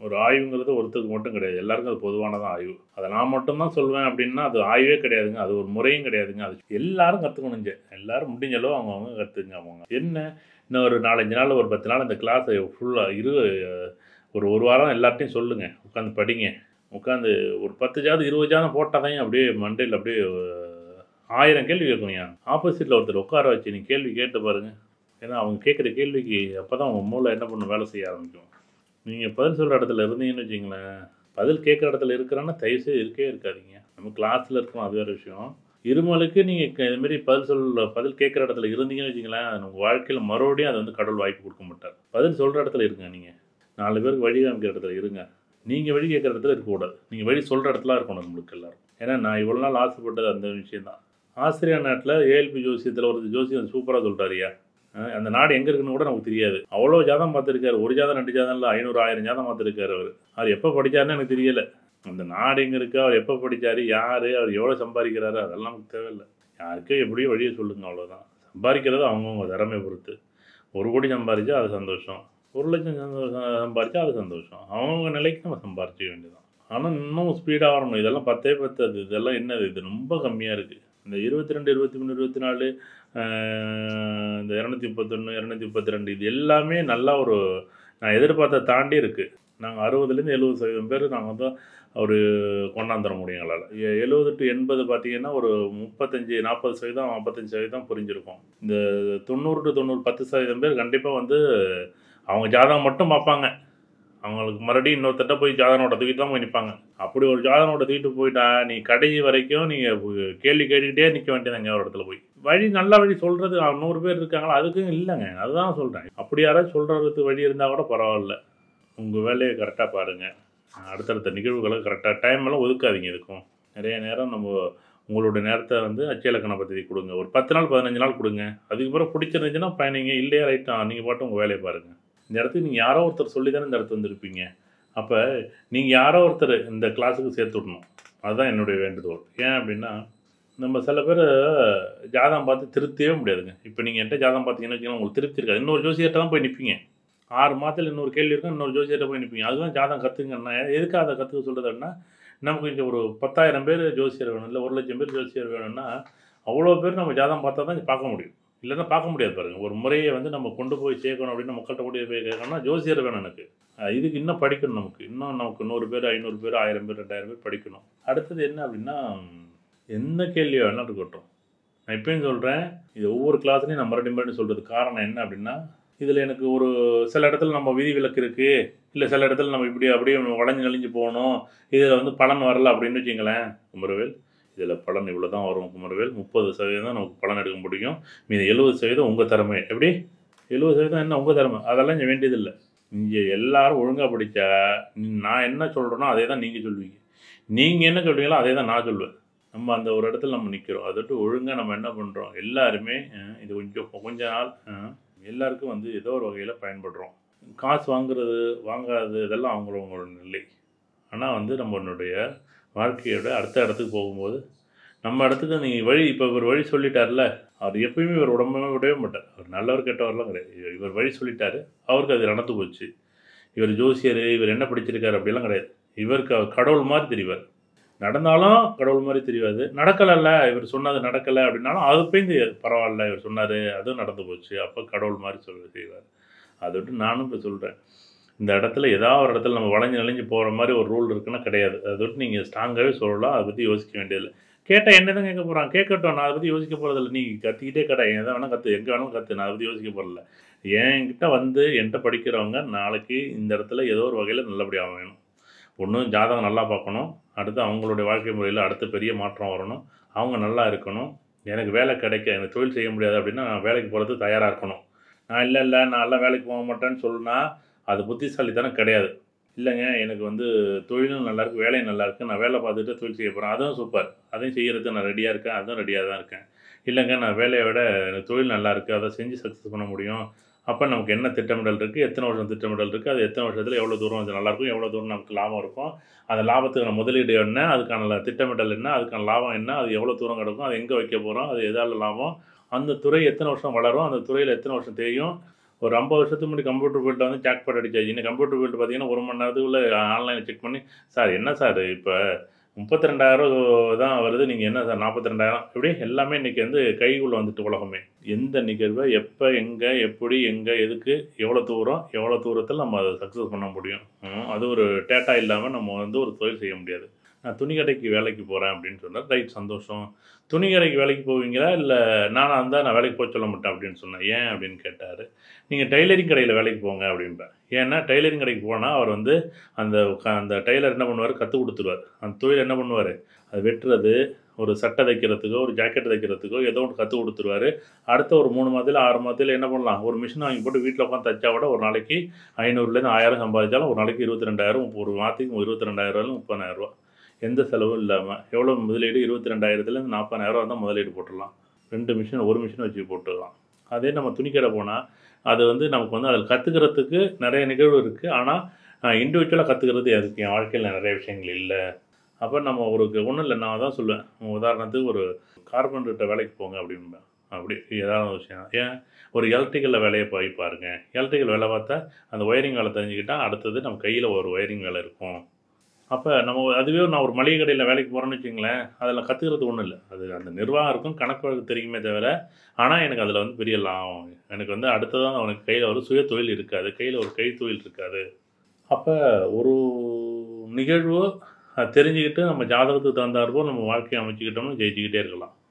ஒரு ஆய்வுங்கிறது ஒருத்தருக்கு மட்டும் கிடையாது எல்லாருக்கும் அது பொதுவானதான் ஆய்வு அதை நான் மட்டும்தான் சொல்வேன் அப்படின்னா அது ஆய்வே கிடையாதுங்க அது ஒரு முறையும் கிடையாதுங்க அது எல்லாரும் கற்றுக்கணுங்க எல்லாரும் முடிஞ்சளவு அவங்கவுங்க கற்றுங்க அவங்க என்ன இன்னும் ஒரு நாலஞ்சு நாள் ஒரு பத்து நாள் இந்த கிளாஸை ஃபுல்லாக இரு ஒரு ஒரு வாரம் எல்லார்ட்டையும் சொல்லுங்கள் உட்காந்து படிங்க உட்காந்து ஒரு பத்து ஜாதம் இருபது ஜாதம் போட்டால் தான் அப்படியே மண்டையில் அப்படியே அஹ், ஆயிரம் கேள்வி கேட்குங்க ஆப்போசிட்டில் ஒருத்தர் உட்கார வச்சு நீ கேள்வி கேட்டு பாருங்கள் ஏன்னா அவங்க கேட்குற கேள்விக்கு அப்போ தான் அவங்க மூளை என்ன பண்ணும் வேலை செய்ய ஆரம்பிக்கும் நீங்கள் பதில் சொல்கிற இடத்துல இருந்தீங்கன்னு வச்சிங்களேன் பதில் கேட்குற இடத்துல இருக்கிறான்னா தயவுசெய்து இருக்கவே இருக்காதீங்க நம்ம கிளாஸில் இருக்கணும் அது வேறு விஷயம் இருமலுக்கு நீங்கள் இதுமாரி பதில் சொல்ல பதில் கேட்குற இடத்துல இருந்தீங்கன்னு வச்சிங்களேன் உங்கள் வாழ்க்கையில் மறுபடியும் அது வந்து கடவுள் வாய்ப்பு கொடுக்க மாட்டார் பதில் சொல்கிற இடத்துல இருங்க நீங்கள் நாலு பேருக்கு வழி காமிக்கிற இடத்துல இருங்க நீங்கள் வழி கேட்குற இடத்துல இருக்கக்கூடாது நீங்கள் வழி சொல்கிற இடத்துல இருக்கணும் நம்மளுக்கு எல்லாரும் ஏன்னா நான் இவ்வளோ நாள் ஆசைப்பட்டது அந்த விஷயம் தான் ஆசிரியர் நாட்டில் ஏஎல்பி ஜோசியத்தில் ஒரு ஜோசியம் சூப்பராக சொல்லிட்டாரியா அஹ் அந்த நாடு எங்கே இருக்குன்னு கூட நமக்கு தெரியாது அவ்வளோ ஜாதம் பார்த்துருக்காரு ஒரு ஜாதம் ரெண்டு ஜாதம் இல்லை ஐநூறு ஆயிரம் ஜாதம் பார்த்துருக்காரு அவர் அவர் எப்போ படித்தாருன்னு எனக்கு தெரியல அந்த நாடு எங்கே இருக்கு அவர் எப்போ படித்தார் யார் அவர் எவ்வளோ சம்பாதிக்கிறாரு அதெல்லாம் நமக்கு தேவையில்லை யாருக்கே எப்படியோ வழியை சொல்லுங்க அவ்வளோதான் சம்பாதிக்கிறது அவங்கவுங்க திறமை பொறுத்து ஒரு கோடி சம்பாதிச்சா அது சந்தோஷம் ஒரு லட்சம் சந்தோஷம் சம்பாதிச்சா அது சந்தோஷம் அவங்கவுங்க நிலைக்கு நம்ம சம்பாரிச்சிக்க வேண்டியதான் ஆனால் இன்னும் ஸ்பீடாக வரணும் இதெல்லாம் பத்தே பத்தாது இதெல்லாம் என்னது இது ரொம்ப கம்மியாக இருக்குது இந்த இருபத்தி ரெண்டு இருபத்தி மூணு இருபத்தி நாலு ஆஹ் இந்த இரநூத்தி முப்பத்தொன்று இரநூத்தி முப்பத்தி ரெண்டு இது எல்லாமே நல்லா ஒரு நான் எதிர்பார்த்த தாண்டி இருக்குது நாங்கள் அறுபதுலேருந்து எழுபது சதவீதம் பேர் நாங்கள் வந்து ஒரு கொண்டாந்துட முடியும் எங்களால் எ- எழுபது டு எண்பது பார்த்தீங்கன்னா ஒரு முப்பத்தஞ்சு நாற்பது சதவீதம் நாற்பத்தஞ்சு சதவீதம் புரிஞ்சிருக்கும் இந்த தொண்ணூறு டு தொண்ணூறு பத்து சதவீதம் பேர் கண்டிப்பாக வந்து அவங்க ஜாதகம் மட்டும் பார்ப்பாங்க அவங்களுக்கு மறுபடியும் இன்னொருத்தட்ட போய் ஜாதகனோட தூக்கிட்டு தான் போய் நிற்பாங்க அப்படி ஒரு ஜாதகனோட தூக்கிட்டு போயிட்டா நீ கடைசி வரைக்கும் நீங்கள் கேள்வி கேட்டுக்கிட்டே நிற்க வேண்டியதாங்க ஒரு இடத்துல போய் வழி நல்ல வழி சொல்கிறது நூறு பேர் இருக்காங்களா அதுக்கும் இல்லைங்க அதுதான் சொல்கிறேன் அப்படி யாராவது சொல்கிறதுக்கு வழி இருந்தால் கூட பரவாயில்ல உங்கள் வேலையை கரெக்டாக பாருங்கள் அடுத்தடுத்த நிகழ்வுகளை கரெக்டாக டைம் எல்லாம் ஒதுக்காதீங்க இதுக்கும் நிறைய நேரம் நம்ம உங்களோட நேரத்தை வந்து அச்சலக்கண பദ്ധதி கொடுங்க ஒரு பத்து நாள் பதினஞ்சு நாள் கொடுங்க அதுக்கப்புறம் பிடிச்சிருந்துச்சுன்னா பயணிங்க இல்லையா ரைட்டா நீங்கள் பாட்டு உங்கள் வேலையை பாருங்கள் இந்த இடத்துக்கு நீங்கள் யாரோ ஒருத்தர் சொல்லி தானே இந்த இடத்து வந்திருப்பீங்க அப்போ நீங்கள் யாரோ ஒருத்தர் இந்த கிளாஸுக்கு சேர்த்து விடணும் அதுதான் என்னுடைய வேண்டுகோள் ஏன் அப்படின்னா நம்ம சில பேர் ஜாதகம் பார்த்து திருத்தவே முடியாதுங்க இப்போ நீங்கள் என்கிட்ட ஜாதகம் பார்த்தீங்கன்னு வச்சுக்கோங்க உங்களுக்கு திருப்தி இருக்காது இன்னொரு ஜோசியர்கிட்ட தான் போய் நிற்பீங்க ஆறு மாதத்தில் இன்னொரு கேள்வி இருக்கும் இன்னொரு ஜோசியர்கிட்ட போய் நிற்பீங்க அதுதான் ஜாதகம் கற்றுங்கன்னா எதுக்காக அதை கற்றுக்க சொல்கிறதுன்னா நமக்கு இங்கே ஒரு பத்தாயிரம் பேர் ஜோசியர் வேணும் இல்லை ஒரு லட்சம் பேர் ஜோசியர் வேணும்னா அவ்வளோ பேர் நம்ம ஜாதகம் பார்த்தா தான் பார்க்க முடியும் இல்லைன்னா பார்க்க முடியாது பாருங்க ஒரு முறையை வந்து நம்ம கொண்டு போய் சேர்க்கணும் அப்படின்னு மக்கள்கிட்ட கூட போய் கேட்கணும்னா ஜோசியர் வேணும் எனக்கு அஹ் இதுக்கு இன்னும் படிக்கணும் நமக்கு இன்னும் நமக்கு நூறு பேர் ஐநூறு பேர் ஆயிரம் பேர் ரெண்டாயிரம் பேர் படிக்கணும் அடுத்தது என்ன அப்படின்னா எந்த கேள்வி வேணாலும் இருக்கட்டும் நான் இப்பயும் சொல்கிறேன் இது ஒவ்வொரு கிளாஸ்லையும் நான் மறுபடியும் மறுபடியும் சொல்கிறது காரணம் என்ன அப்படின்னா இதில் எனக்கு ஒரு சில இடத்துல நம்ம விதி விலக்கு இருக்குது இல்லை சில இடத்துல நம்ம இப்படி அப்படியே உடஞ்சி நெளிஞ்சு போகணும் இதில் வந்து பலன் வரல அப்படின்னு வச்சுங்களேன் குமரவேல் இதில் பலன் இவ்வளோ தான் வரும் குமரவேல் முப்பது சதவீதம் தான் நமக்கு பலன் எடுக்க முடியும் மீது எழுபது சதவீதம் உங்கள் திறமை எப்படி எழுபது சதவீதம் என்ன உங்கள் திறமை அதெல்லாம் இங்கே வேண்டியதில்லை இங்கே எல்லாரும் ஒழுங்காக படித்தா நான் என்ன சொல்கிறேனோ அதே தான் நீங்கள் சொல்வீங்க நீங்கள் என்ன சொல்கிறீங்களோ அதே தான் நான் சொல்லுவேன் நம்ம அந்த ஒரு இடத்துல நம்ம நிற்கிறோம் அதை விட்டு ஒழுங்காக நம்ம என்ன பண்ணுறோம் எல்லாருமே அஹ், இது கொஞ்சம் கொஞ்ச நாள் அஹ், எல்லாருக்கும் வந்து ஏதோ ஒரு வகையில் பயன்படுறோம் காசு வாங்குறது வாங்காதது இதெல்லாம் அவங்களவங்களோட நிலை ஆனால் வந்து நம்மளுடைய வாழ்க்கையோட அடுத்த இடத்துக்கு போகும்போது நம்ம இடத்துக்கு நீங்கள் வழி இப்போ இவர் வழி சொல்லிட்டார்ல அவர் எப்பயுமே இவர் உடம்புமே விடவே மாட்டார் அவர் நல்லவர் கெட்டவர்லாம் கிடையாது இவர் இவர் வழி சொல்லிட்டாரு அவருக்கு அது நடந்து போச்சு இவர் ஜோசியர் இவர் என்ன படிச்சிருக்காரு அப்படிலாம் கிடையாது இவருக்கு அவர் கடவுள் மாதிரி தெரிவார் நடந்தாலும் கடவுள் மாதிரி தெரியாது நடக்கலைல்ல இவர் சொன்னது நடக்கலை அப்படின்னாலும் அது போய் தெரியாது பரவாயில்ல இவர் சொன்னார் அதுவும் நடந்து போச்சு அப்போ கடவுள் மாதிரி சொல்ல செய்வார் அதை விட்டு நானும் இப்போ சொல்கிறேன் இந்த இடத்துல ஏதாவது ஒரு இடத்துல நம்ம வளைஞ்சு நெளிஞ்சு போகிற மாதிரி ஒரு ரூல் இருக்குன்னா கிடையாது அதை விட்டு நீங்கள் ஸ்ட்ராங்காகவே சொல்லலாம் அதை பற்றி யோசிக்க வேண்டியதில்லை கேட்டால் என்ன தான் கேட்க போகிறான் கேட்கட்டும் நான் அதை பற்றி யோசிக்க போகிறதில்ல நீ கத்திக்கிட்டே கடை எதை வேணால் கற்று எங்கே வேணாலும் கற்று நான் அதை பற்றி யோசிக்க போகிறதில்ல என்கிட்ட வந்து என்கிட்ட படிக்கிறவங்க நாளைக்கு இந்த இடத்துல ஏதோ ஒரு வகையில் நல்லபடியாக வேணும் ஒன்று ஜாதகம் நல்லா பார்க்கணும் அடுத்து அவங்களுடைய வாழ்க்கை முறையில் அடுத்த பெரிய மாற்றம் வரணும் அவங்க நல்லா இருக்கணும் எனக்கு வேலை கிடைக்க எனக்கு தொழில் செய்ய முடியாது அப்படின்னா நான் வேலைக்கு போகிறது தயாராக இருக்கணும் நான் இல்லை இல்லை நான் எல்லாம் வேலைக்கு போக மாட்டேன்னு சொன்னா அது புத்திசாலித்தனம் கிடையாது இல்லைங்க எனக்கு வந்து தொழிலும் நல்லா இருக்கு வேலையும் நல்லா இருக்கு நான் வேலை பார்த்துட்டு தொழில் செய்ய போகிறேன் அதுவும் சூப்பர் அதையும் செய்யறதுக்கு நான் ரெடியாக இருக்கேன் அதுவும் ரெடியாக தான் இருக்கேன் இல்லைங்க நான் வேலையை விட எனக்கு தொழில் நல்லா இருக்குது அதை செஞ்சு சக்ஸஸ் பண்ண முடியும் அப்போ நமக்கு என்ன திட்டமிடல் இருக்குது எத்தனை வருஷம் திட்டமிடல் இருக்குது அது எத்தனை வருஷத்தில் எவ்வளோ தூரம் அது நல்லாயிருக்கும் எவ்வளோ தூரம் நமக்கு லாபம் இருக்கும் அந்த லாபத்துக்கான முதலீடு என்ன அதுக்கான ல- திட்டமிடல் என்ன அதுக்கான லாபம் என்ன அது எவ்வளோ தூரம் கிடக்கும் அது எங்கே வைக்க போகிறோம் அது எதால லாபம் அந்த துறை எத்தனை வருஷம் வளரும் அந்த துறையில் எத்தனை வருஷம் தெரியும் ஒரு ஐம்பது வருஷத்துக்கு முன்னாடி கம்ப்யூட்டர் ஃபீல்டில் வந்து ஜாக்பாட் அடிச்சாச்சு இன்னும் கம்ப்யூட்டர் ஃபீல்டு பார்த்தீங்கன்னா ஒரு மணி நேரத்துக்குள்ளே ஆன்லைனில் செக் பண்ணி சார் என்ன சார் இப்போ முப்பத்தி ரெண்டாயிரம் தான் வருது நீங்கள் என்ன சார் நாற்பத்தி ரெண்டாயிரம் இப்படி எல்லாமே இன்றைக்கி வந்து கைக்குள்ளே வந்துட்டு உலகமே எந்த நிகழ்வை எப்போ எங்கே எப்படி எங்கே எதுக்கு எவ்வளோ தூரம் எவ்வளோ தூரத்தில் நம்ம அதை சக்ஸஸ் பண்ண முடியும் ம், அது ஒரு டேட்டா இல்லாமல் நம்ம வந்து ஒரு தொழில் செய்ய முடியாது நான் துணி கடைக்கு வேலைக்கு போகிறேன் அப்படின்னு சொன்னால் ரைட் சந்தோஷம் துணி கடைக்கு வேலைக்கு போவீங்களா இல்லை நானாக இருந்தால் நான் வேலைக்கு போக சொல்ல மாட்டேன் அப்படின்னு சொன்னேன் ஏன் அப்படின்னு கேட்டார் நீங்கள் டைலரிங் கடையில் வேலைக்கு போங்க அப்படின்பேன் ஏன்னா டைலரிங் கடைக்கு போனால் அவர் வந்து அந்த க- அந்த டைலர் என்ன பண்ணுவார் கற்றுக் கொடுத்துருவார் அந்த தொழில் என்ன பண்ணுவார் அது வெட்டுறது ஒரு சட்டை தைக்கிறதுக்கோ ஒரு ஜாக்கெட் தைக்கிறதுக்கோ ஏதோ ஒன்று கற்றுக் கொடுத்துருவாரு அடுத்த ஒரு மூணு மாதத்தில் ஆறு மாதத்தில் என்ன பண்ணலாம் ஒரு மிஷின் வாங்கி போட்டு வீட்டில் உட்காந்து தச்சா விட ஒரு நாளைக்கு ஐநூறுலேருந்து ஆயிரம் சம்பாதிச்சாலும் ஒரு நாளைக்கு இருபத்தி ரெண்டாயிரம் ஒரு மாதத்துக்கு இருபத்தி ரெண்டாயிரம் முப்பதாயிரம் ரூபா எந்த செலவும் இல்லாமல் எவ்வளோ முதலீடு இருபத்தி ரெண்டாயிரத்துலேருந்து நாற்பதாயிரம் தான் முதலீடு போட்டுடலாம் ரெண்டு மிஷின் ஒரு மிஷின் வச்சு போட்டுக்கலாம் அதே நம்ம துணிக்கடை போனால் அது வந்து நமக்கு வந்து அதில் கற்றுக்கிறதுக்கு நிறைய நிகழ்வு இருக்குது ஆனால் இண்டிவிஜுவலாக கற்றுக்கிறது அதுக்கு என் வாழ்க்கையில் நிறைய விஷயங்கள் இல்லை அப்போ நம்ம ஒரு ஒன்றும் இல்லை நான் தான் சொல்லுவேன் உதாரணத்துக்கு ஒரு கார்பெண்டர்கிட்ட வேலைக்கு போங்க அப்படின்பேன் அப்படி ஏதாவது ஒரு விஷயம் ஏன் ஒரு எலக்ட்ரிக்கலில் வேலையை போய் பாருங்க எலக்ட்ரிக்கல் வேலை பார்த்தா அந்த ஒயரிங் வேலை தெரிஞ்சுக்கிட்டா அடுத்தது நம்ம கையில் ஒரு ஒயரிங் வேலை இருக்கும் அப்போ நம்ம அதுவே நான் ஒரு மளிகை கடையில் வேலைக்கு போகிறேன்னு வச்சுங்களேன் அதில் கற்றுக்கிறது ஒன்றும் இல்லை அது அந்த நிர்வாகம் இருக்கும் கணக்கு வழக்கு தெரியுமே தவிர ஆனால் எனக்கு அதில் வந்து பெரிய லாபம் எனக்கு வந்து அடுத்ததான் அவனுக்கு கையில் ஒரு சுய தொழில் இருக்காது கையில் ஒரு கை தொழில் இருக்காது அப்போ ஒரு நிகழ்வு அது தெரிஞ்சுக்கிட்டு நம்ம ஜாதகத்துக்கு தகுந்தாற்போ நம்ம வாழ்க்கையை அமைச்சுக்கிட்டோம்னு ஜெயிச்சுக்கிட்டே இருக்கலாம்